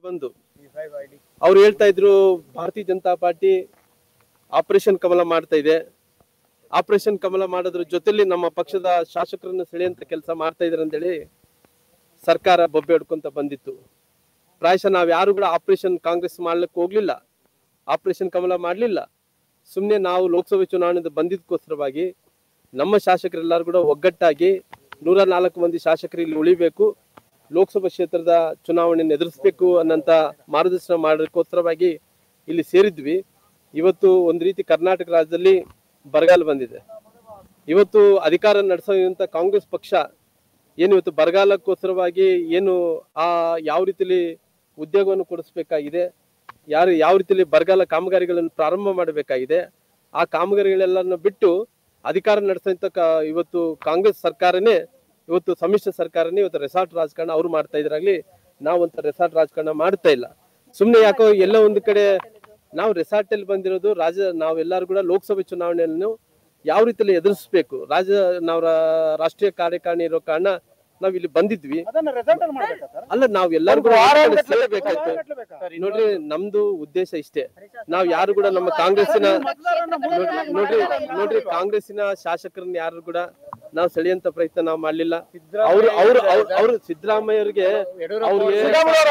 ಬಂದು ಅವ್ರು ಹೇಳ್ತಾ ಇದ್ರು ಭಾರತೀಯ ಜನತಾ ಪಾರ್ಟಿ ಆಪರೇಷನ್ ಕಮಲ ಮಾಡ್ತಾ ಇದೆ ಆಪರೇಷನ್ ಕಮಲ ಮಾಡೋದ್ರ ಜೊತೆಲಿ ನಮ್ಮ ಪಕ್ಷದ ಶಾಸಕರನ್ನು ಸೆಳೆಯಂತ ಕೆಲಸ ಮಾಡ್ತಾ ಇದಾರೆ ಅಂತೇಳಿ ಸರ್ಕಾರ ಬೊಬ್ಬೆ ಹೊಡ್ಕೊಂತ ಬಂದಿತ್ತು ಪ್ರಾಯಶಃ ನಾವ್ ಯಾರು ಕೂಡ ಆಪರೇಷನ್ ಕಾಂಗ್ರೆಸ್ ಮಾಡ್ಲಿಕ್ಕೆ ಹೋಗ್ಲಿಲ್ಲ ಆಪರೇಷನ್ ಕಮಲ ಮಾಡ್ಲಿಲ್ಲ ಸುಮ್ಮನೆ ನಾವು ಲೋಕಸಭೆ ಚುನಾವಣೆಯಿಂದ ಬಂದಿದ್ದಕ್ಕೋಸ್ಕರವಾಗಿ ನಮ್ಮ ಶಾಸಕರೆಲ್ಲರೂ ಕೂಡ ಒಗ್ಗಟ್ಟಾಗಿ ನೂರ ನಾಲ್ಕು ಮಂದಿ ಶಾಸಕರು ಇಲ್ಲಿ ಉಳಿಬೇಕು ಲೋಕಸಭಾ ಕ್ಷೇತ್ರದ ಚುನಾವಣೆಯನ್ನು ಎದುರಿಸಬೇಕು ಅನ್ನಂತ ಮಾರ್ಗದರ್ಶನ ಮಾಡೋದಕ್ಕೋಸ್ಕರವಾಗಿ ಇಲ್ಲಿ ಸೇರಿದ್ವಿ ಇವತ್ತು ಒಂದು ರೀತಿ ಕರ್ನಾಟಕ ರಾಜ್ಯದಲ್ಲಿ ಬರಗಾಲ ಬಂದಿದೆ ಇವತ್ತು ಅಧಿಕಾರ ನಡೆಸುವಂತ ಕಾಂಗ್ರೆಸ್ ಪಕ್ಷ ಏನು ಇವತ್ತು ಬರಗಾಲಕ್ಕೋಸ್ಕರವಾಗಿ ಏನು ಆ ಯಾವ ರೀತಿಲಿ ಉದ್ಯೋಗವನ್ನು ಕೊಡಿಸ್ಬೇಕಾಗಿದೆ ಯಾರು ಯಾವ ರೀತಿಲಿ ಬರಗಾಲ ಕಾಮಗಾರಿಗಳನ್ನು ಪ್ರಾರಂಭ ಮಾಡಬೇಕಾಗಿದೆ ಆ ಕಾಮಗಾರಿಗಳೆಲ್ಲವನ್ನು ಬಿಟ್ಟು ಅಧಿಕಾರ ನಡೆಸುವಂತ ಕ- ಇವತ್ತು ಕಾಂಗ್ರೆಸ್ ಸರ್ಕಾರನೇ ಇವತ್ತು ಸಮ್ಮಿಶ್ರ ಸರ್ಕಾರನೇ ಇವತ್ತು ರೆಸಾರ್ಟ್ ರಾಜಕಾರಣ ಅವ್ರು ಮಾಡ್ತಾ ಇದ್ರಾಗ್ಲಿ ನಾವಂತ ರೆಸಾರ್ಟ್ ರಾಜಕಾರಣ ಮಾಡ್ತಾ ಇಲ್ಲ ಸುಮ್ನೆ ಯಾಕೋ ಎಲ್ಲ ಒಂದು ಕಡೆ ನಾವು ರೆಸಾರ್ಟ್ ಅಲ್ಲಿ ಬಂದಿರೋದು ರಾಜ ನಾವೆಲ್ಲರೂ ಕೂಡ ಲೋಕಸಭೆ ಚುನಾವಣೆಯನ್ನು ಯಾವ ರೀತಿಯಲ್ಲಿ ಎದುರಿಸ್ಬೇಕು ರಾಜ ನಾವು ರಾ- ರಾಷ್ಟ್ರೀಯ ಕಾರ್ಯಕಾರಿಣಿ ಇರೋ ಕಾರಣ ನಾವ್ ಇಲ್ಲಿ ಬಂದಿದ್ವಿ ಅದನ್ನ ರೆಸಾರ್ಟ್ ಅಲ್ಲಿ ಮಾಡ್ಬೇಕಾ ಸರ್ ಅಲ್ಲ ನಾವ್ ಎಲ್ಲರೂ ಕೂಡ ಒಂದ್ ಕಡೆ ಸೇರ್ಬೇಕಾಯ್ತು ನೋಡ್ರಿ ನಮ್ದು ಉದ್ದೇಶ ಇಷ್ಟೇ ನಾವ್ ಯಾರು ಕೂಡ ನಮ್ಮ ಕಾಂಗ್ರೆಸ್ಸಿನ ನೋಡ್ರಿ ನೋಡ್ರಿ ನೋಡ್ರಿ ಕಾಂಗ್ರೆಸ್ಸಿನ ಶಾಸಕರನ್ನ ಯಾರು ಕೂಡ ನಾವು ಸೆಳೆಯಂತ ಪ್ರಯತ್ನ ನಾವು ಮಾಡ್ಲಿಲ್ಲ ಅವ್ರು ಅವ್ರು ಅವ್ರು- ಅವ್ರು ಸಿದ್ದರಾಮಯ್ಯವ್ರಿಗೆ ಅವ್ರಿಗೆ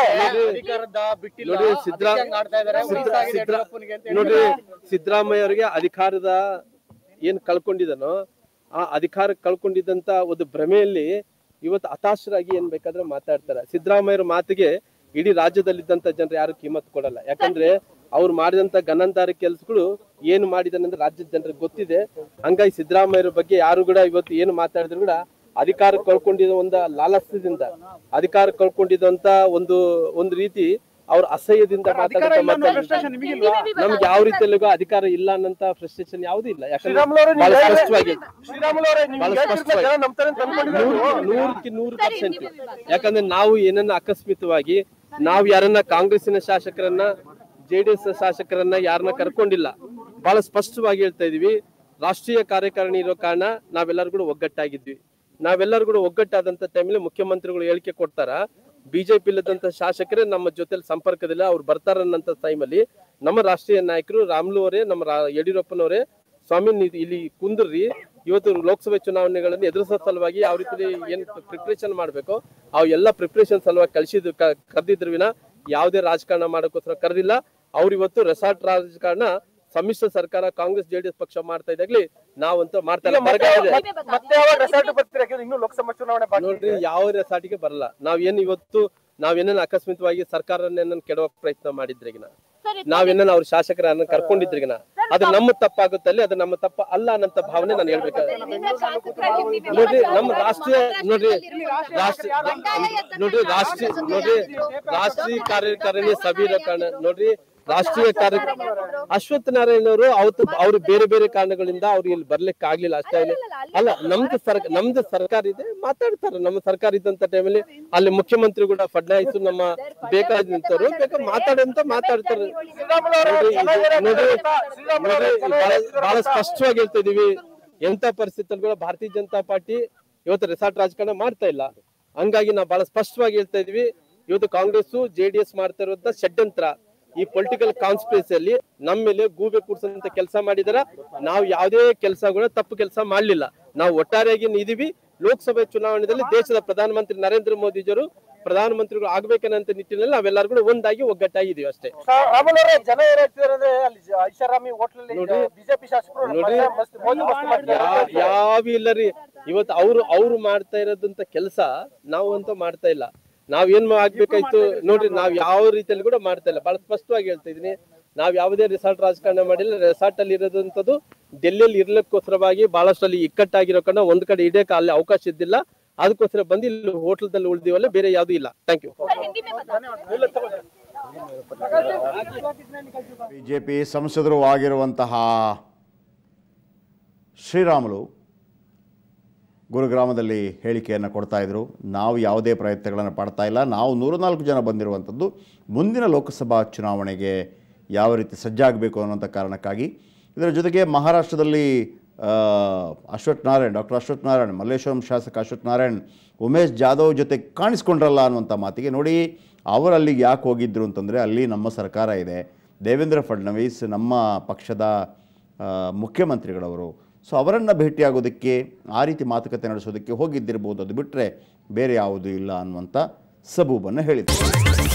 ನೋಡ್ರಿ ನೋಡಿ ಸಿದ್ದರಾ ಸಿದ್ದರಾ- ಸಿದ್ದರಾ- ನೋಡ್ರಿ ಸಿದ್ದರಾಮಯ್ಯ ಅವರಿಗೆ ಅಧಿಕಾರದ ಏನ್ ಕಳ್ಕೊಂಡಿದನೋ ಆ ಅಧಿಕಾರ ಕಳ್ಕೊಂಡಿದ್ದಂತ ಒಂದು ಭ್ರಮೆಯಲ್ಲಿ ಇವತ್ತು ಹತಾಶರಾಗಿ ಏನ್ ಬೇಕಾದ್ರೆ ಮಾತಾಡ್ತಾರೆ ಸಿದ್ದರಾಮಯ್ಯರ ಮಾತಿಗೆ ಇಡೀ ರಾಜ್ಯದಲ್ಲಿದ್ದಂತ ಜನರು ಯಾರು ಕಿಮ್ಮತ್ ಕೊಡಲ್ಲ ಯಾಕಂದ್ರೆ ಅವ್ರು ಮಾಡಿದಂತ ಗನಂದಾರಿ ಕೆಲಸಗಳು ಏನು ಮಾಡಿದಾನಂದ್ರೆ ರಾಜ್ಯದ ಜನರಿಗೆ ಗೊತ್ತಿದೆ ಹಂಗಾಗಿ ಸಿದ್ದರಾಮಯ್ಯರ ಬಗ್ಗೆ ಯಾರು ಕೂಡ ಇವತ್ತು ಏನು ಮಾತಾಡಿದ್ರು ಕೂಡ ಅಧಿಕಾರ ಕಳ್ಕೊಂಡಿದ್ದ ಒಂದು ಲಾಲಸ್ಯದಿಂದ ಅಧಿಕಾರ ಕಳ್ಕೊಂಡಿದ್ದಂತ ಒಂದು ಒಂದು ರೀತಿ ಅವ್ರ ಅಸಹ್ಯದಿಂದ ಮಾತಾಡ್ತಾ ಮಾತಾಡ್ತಾರೆ ನಮ್ಗೆ ಯಾವ ರೀತಿಯಲ್ಲೂ ಅಧಿಕಾರ ಇಲ್ಲ ಅನ್ನಂತ ಫ್ರಸ್ಟ್ರೇಷನ್ ಯಾವ್ದು ಇಲ್ಲ ಯಾಕಂದ್ರೆ ಬಹಳ ಸ್ಪಷ್ಟವಾಗಿ ಬಹಳ ಸ್ಪಷ್ಟವಾಗಿ ನೂರಕ್ಕೆ ನೂರಕ್ಕೆ ನೂರು ಪರ್ಸೆಂಟ್ ಯಾಕಂದ್ರೆ ನಾವು ಏನನ್ನ ಅಕಸ್ಮಿತವಾಗಿ ನಾವು ಯಾರನ್ನ ಕಾಂಗ್ರೆಸ್ಸಿನ ಶಾಸಕರನ್ನ ಜೆ ಡಿ ಎಸ್ ಶಾಸಕರನ್ನ ಯಾರನ್ನ ಕರ್ಕೊಂಡಿಲ್ಲ ಬಹಳ ಸ್ಪಷ್ಟವಾಗಿ ಹೇಳ್ತಾ ಇದೀವಿ ರಾಷ್ಟ್ರೀಯ ಕಾರ್ಯಕಾರಿಣಿ ಇರೋ ಕಾರಣ ನಾವೆಲ್ಲರೂ ಕೂಡ ಒಗ್ಗಟ್ಟಾಗಿದ್ವಿ ನಾವೆಲ್ಲರೂ ಕೂಡ ಒಗ್ಗಟ್ಟಾದಂತ ಟೈಮಲ್ಲಿ ಮುಖ್ಯಮಂತ್ರಿಗಳು ಹೇಳಿಕೆ ಕೊಡ್ತಾರ ಬಿಜೆಪಿ ಇಲ್ಲದಂತ ಶಾಸಕರೇ ನಮ್ಮ ಜೊತೆಲಿ ಸಂಪರ್ಕದಿಲ್ಲ ಅವ್ರು ಬರ್ತಾರನ್ನಂತ ಟೈಮಲ್ಲಿ ನಮ್ಮ ರಾಷ್ಟ್ರೀಯ ನಾಯಕರು ರಾಮ್ಲು ಅವರೇ ನಮ್ಮ ರಾ- ಯಡಿಯೂರಪ್ಪನವರೇ ಸ್ವಾಮಿ ನೀವು ಇಲ್ಲಿ ಕುಂದ್ರಿ ಇವತ್ತು ಲೋಕಸಭೆ ಚುನಾವಣೆಗಳನ್ನು ಎದುರಿಸೋ ಸಲುವಾಗಿ ಯಾವ ರೀತಿ ಏನ್ ಪ್ರಿಪ್ರೇಷನ್ ಮಾಡ್ಬೇಕು ಆ ಎಲ್ಲ ಪ್ರಿಪ್ರೇಷನ್ ಸಲುವಾಗಿ ಕಳಿಸಿದ್ ಕರೆದಿದ್ರು ವಿನ ಯಾವುದೇ ರಾಜಕಾರಣ ಮಾಡೋಕ್ಕೋಸ್ಕರ ಕರೆದಿಲ್ಲ ಅವ್ರು ಇವತ್ತು ರೆಸಾರ್ಟ್ ರಾಜಕಾರಣ ಸಮ್ಮಿಶ್ರ ಸರ್ಕಾರ ಕಾಂಗ್ರೆಸ್ ಜೆಡಿಎಸ್ ಪಕ್ಷ ಮಾಡ್ತಾ ಇದ್ದಾಗ್ಲಿ ನಾವಂತೂ ಮಾಡ್ತಾ ಇಲ್ಲ ಬರಗಾಲ ಇದೆ. ಮತ್ತೆ ಯಾವಾಗ ರೆಸಾರ್ಟ್ ಬರ್ತೀರಾ ಯಾಕಂದ್ರೆ ಇನ್ನು ಲೋಕಸಭಾ ಚುನಾವಣೆ ಬಾಕಿ ನೋಡ್ರಿ ಯಾವ ರೆಸಾರ್ಟಿಗೆ ಬರಲ್ಲ ನಾವೇನ್ ಇವತ್ತು ನಾವೇನ ಅಕಸ್ಮಿತವಾಗಿ ಸರ್ಕಾರನ ಕೆಡವಕ್ ಪ್ರಯತ್ನ ಮಾಡಿದ್ರಿಗಿನ ನಾವೇನ ಅವ್ರ ಶಾಸಕರನ್ನ ಕರ್ಕೊಂಡಿದ್ರಿಗಿನ ಅದು ನಮ್ಮ ತಪ್ಪಾಗುತ್ತಲ್ಲಿ ಅದು ನಮ್ಮ ತಪ್ಪ ಅಲ್ಲ ಅನ್ನಂತ ಭಾವನೆ ನಾನು ಹೇಳ್ಬೇಕಾದ್ರೆ ನೋಡ್ರಿ ನಮ್ಮ ರಾಷ್ಟ್ರೀಯ ನೋಡ್ರಿ ರಾಷ್ಟ್ರೀಯ ನೋಡ್ರಿ ರಾಷ್ಟ್ರೀಯ ನೋಡ್ರಿ ರಾಷ್ಟ್ರೀಯ ಕಾರ್ಯಕಾರಿಣಿ ಸಭೆ ಕಾರಣ ನೋಡ್ರಿ ರಾಷ್ಟ್ರೀಯ ಕಾರ್ಯ ಅಶ್ವತ್ಥ ನಾರಾಯಣ ಅವರು ಅವತ್ತು ಅವ್ರು ಬೇರೆ ಬೇರೆ ಕಾರಣಗಳಿಂದ ಅವ್ರು ಇಲ್ಲಿ ಬರ್ಲಿಕ್ಕೆ ಆಗ್ಲಿಲ್ಲ ಅಷ್ಟೇ ಇಲ್ಲಿ ಅಲ್ಲ ನಮ್ದು ಸರ್ ನಮ್ದು ಸರ್ಕಾರ ಇದೆ ಮಾತಾಡ್ತಾರೆ ನಮ್ಮ ಸರ್ಕಾರ ಇದ್ದಂತ ಟೈಮಲ್ಲಿ ಅಲ್ಲಿ ಮುಖ್ಯಮಂತ್ರಿ ಕೂಡ ಫಡ್ನಾಯಿಸ್ ನಮ್ಮ ಬೇಕಾದ ನಿಂತವ್ರು ಬೇಕಾ ಮಾತಾಡಂತ ಮಾತಾಡ್ತಾರೆ ನೋಡ್ರಿ ಇದು- ನೋಡ್ರಿ ನೋಡ್ರಿ ಬಹಳ ಬಹಳ ಸ್ಪಷ್ಟವಾಗಿ ಹೇಳ್ತಾ ಇದೀವಿ ಎಂತ ಪರಿಸ್ಥಿತಿಯಲ್ಲಿ ಕೂಡ ಭಾರತೀಯ ಜನತಾ ಪಾರ್ಟಿ ಇವತ್ತು ರೆಸಾರ್ಟ್ ರಾಜಕಾರಣ ಮಾಡ್ತಾ ಇಲ್ಲ ಹಂಗಾಗಿ ನಾವು ಬಹಳ ಸ್ಪಷ್ಟವಾಗಿ ಹೇಳ್ತಾ ಇದೀವಿ ಇವತ್ತು ಕಾಂಗ್ರೆಸ್ ಜೆಡಿಎಸ್ ಮಾಡ್ತಾ ಇರುವಂತ ಷಡ್ಯಂತ್ರ ಈ ಪೊಲಿಟಿಕಲ್ ಕಾನ್ಸ್ಪಿರಸಿಯಲ್ಲಿ ನಮ್ಮ ಮೇಲೆ ಗೂಬೆ ಕೂಡ್ಸಂತ ಕೆಲಸ ಮಾಡಿದಾರ ನಾವು ಯಾವುದೇ ಕೆಲಸಗಳ ತಪ್ಪು ಕೆಲಸ ಮಾಡ್ಲಿಲ್ಲ ನಾವು ಒಟ್ಟಾರೆಯಾಗಿ ಇದೀವಿ ಲೋಕಸಭೆ ಚುನಾವಣೆಯಲ್ಲಿ ದೇಶದ ಪ್ರಧಾನಮಂತ್ರಿ ನರೇಂದ್ರ ಮೋದಿಜಿಯವರು ಪ್ರಧಾನಮಂತ್ರಿಗಳು ಆಗ್ಬೇಕನ್ನಂತ ನಿಟ್ಟಿನಲ್ಲಿ ನಾವೆಲ್ಲರೂ ಕೂಡ ಒಂದಾಗಿ ಒಗ್ಗಟ್ಟಾಗಿದ್ದೀವಿ ಅಷ್ಟೇ ರಾಮುಲ್ ಅವರೇ ಜನ ಏನ್ ಹೇಳ್ತಿದಾರೆ ಅಂದ್ರೆ ಅಲ್ಲಿ ಜ- ಐಷಾರಾಮಿ ಹೋಟ್ಲಲ್ಲಿ ನೋಡ್ರಿ. ಬಿಜೆಪಿ ಶಾಸಕರು ನೋಡ್ರಿ. ಮಸ್ತ್- ಮಸ್ತ್- ಮೋದಿ ಮಸ್ತ್ ಮಾಡ್ತಿದ್ದಾರೆ. ಯಾ- ಯಾವ ಇಲ್ಲ ರೀ ಇವತ್ತು ಅವ್ರು ಅವ್ರು ಮಾಡ್ತಾ ಇರೋದಂತ ಕೆಲಸ ನಾವು ಅಂತ ಮಾಡ್ತಾ ಇಲ್ಲ ನಾವ್ ಏನ್ ಆಗ್ಬೇಕಾಯ್ತು ನೋಡ್ರಿ ನಾವ್ ಯಾವ ರೀತಿಯಲ್ಲಿ ಕೂಡ ಮಾಡ್ತಾ ಇಲ್ಲ ಬಹಳ ಸ್ಪಷ್ಟವಾಗಿ ಹೇಳ್ತಾ ಇದೀನಿ ನಾವ್ ಯಾವುದೇ ರಿಸಾರ್ಟ್ ರಾಜಕಾರಣ ಮಾಡಿಲ್ಲ ರೆಸಾರ್ಟ್ ಅಲ್ಲಿ ಇರೋದಂಥದ್ದು ಡೆಲ್ಲಿಯಲ್ಲಿ ಇರ್ಲಿಕ್ಕೋಸ್ಕರವಾಗಿ ಬಹಳಷ್ಟು ಅಲ್ಲಿ ಇಕ್ಕಟ್ಟಾಗಿರೋ ಕಾರಣ ಒಂದ್ ಕಡೆ ಇಡಕ್ಕೆ ಅಲ್ಲಿ ಅವಕಾಶ ಇದ್ದಿಲ್ಲ ಅದಕ್ಕೋಸ್ಕರ ಬಂದು ಇಲ್ಲಿ ಹೋಟೆಲ್ದಲ್ಲಿ ಉಳಿದಿವಲ್ಲ ಬೇರೆ ಯಾವ್ದು ಇಲ್ಲ thank you B J P ಸಂಸದರು ಆಗಿರುವಂತಹ ಶ್ರೀರಾಮುಲು ಗುರುಗ್ರಾಮದಲ್ಲಿ ಹೇಳಿಕೆಯನ್ನು ಕೊಡ್ತಾ ಇದ್ರು ನಾವು ಯಾವುದೇ ಪ್ರಯತ್ನಗಳನ್ನು ಪಡ್ತಾ ಇಲ್ಲ ನಾವು ನೂರ ನಾಲ್ಕು ಜನ ಬಂದಿರುವಂಥದ್ದು ಮುಂದಿನ ಲೋಕಸಭಾ ಚುನಾವಣೆಗೆ ಯಾವ ರೀತಿ ಸಜ್ಜಾಗಬೇಕು ಅನ್ನೋಂಥ ಕಾರಣಕ್ಕಾಗಿ ಇದರ ಜೊತೆಗೆ ಮಹಾರಾಷ್ಟ್ರದಲ್ಲಿ ಆ, ಅಶ್ವಥ್ ನಾರಾಯಣ್ ಡಾಕ್ಟರ್ ಅಶ್ವಥ್ ನಾರಾಯಣ್ ಮಲ್ಲೇಶ್ವರಂ ಶಾಸಕ ಅಶ್ವಥ್ ನಾರಾಯಣ್ ಉಮೇಶ್ ಜಾಧವ್ ಜೊತೆ ಕಾಣಿಸ್ಕೊಂಡ್ರಲ್ಲ ಅನ್ನುವಂಥ ಮಾತಿಗೆ ನೋಡಿ ಅವರು ಅಲ್ಲಿಗೆ ಯಾಕೆ ಹೋಗಿದ್ರು ಅಂತಂದರೆ ಅಲ್ಲಿ ನಮ್ಮ ಸರ್ಕಾರ ಇದೆ ದೇವೇಂದ್ರ ಫಡ್ನವೀಸ್ ನಮ್ಮ ಪಕ್ಷದ ಆ, ಮುಖ್ಯಮಂತ್ರಿಗಳವರು ಸೊ ಅವರನ್ನು ಭೇಟಿಯಾಗೋದಕ್ಕೆ ಆ ರೀತಿ ಮಾತುಕತೆ ನಡೆಸೋದಕ್ಕೆ ಹೋಗಿದ್ದಿರ್ಬೋದು ಅದು ಬಿಟ್ಟರೆ ಬೇರೆ ಯಾವುದೂ ಇಲ್ಲ ಅನ್ನುವಂಥ ಸಬೂಬನ್ನು ಹೇಳಿದರು